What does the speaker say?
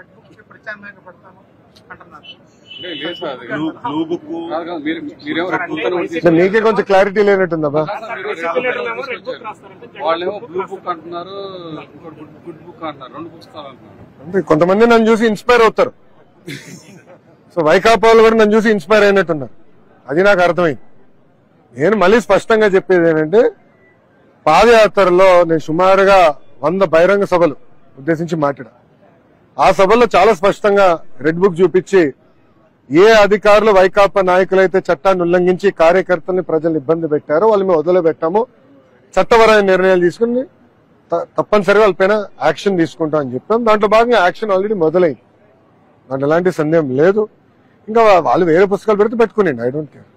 Red book కి ప్రత్యామ్నాయంగా పెడతాను అంటున్నారు లే- లేదు సార్ అది బ్లూ బ్లూ బుక్ కాదు కాదు, మీరు- మీరేమో రెడ్ బుక్ అని ఒకటి అంటే మీకే కొంచెం క్లారిటీ లేనట్టుందబ్బా మీరు రెడ్ బుక్ తీసుకొచ్చారు. వాళ్ళేమో బ్లూ బుక్ అంటున్నారు ఇంకోటి గుడ్ గుడ్ బుక్ అంటున్నారు రెండు బుక్స్ కావాలంటున్నారు అంటే కొంతమంది నన్ను చూసి ఇన్స్పైర్ అవుతారు సో వైకాపా వాళ్ళు కూడా నన్ను చూసి ఇన్స్పైర్ అయినట్టున్నారు అది నాకు అర్థమైంది నేను మళ్ళీ స్పష్టంగా చెప్పేది ఏంటంటే పాదయాత్రలో నేను సుమారుగా వంద బహిరంగ సభలు ఉద్దేశించి మాట్లాడా ఆ సభల్లో చాలా స్పష్టంగా రెడ్ బుక్ చూపించి ఏ అధికారులు వైకాపా నాయకులైతే చట్టాన్ని ఉల్లంఘించి కార్యకర్తల్ని ప్రజల్ని ఇబ్బంది పెట్టారో వాళ్ళు మేము వదిలిపెట్టాము చట్టపరమైన నిర్ణయాలు తీసుకుని త- తప్పనిసరిగా వాళ్ళపైన యాక్షన్ తీసుకుంటాం అని చెప్పాం దాంట్లో భాగంగా యాక్షన్ ఆల్రెడీ మొదలైంది దాంట్లో ఎలాంటి సందేహం లేదు ఇంకా వాళ్ళు వేరే పుస్తకాలు పెడితే పెట్టుకుని ఐ డోంట్ కేర్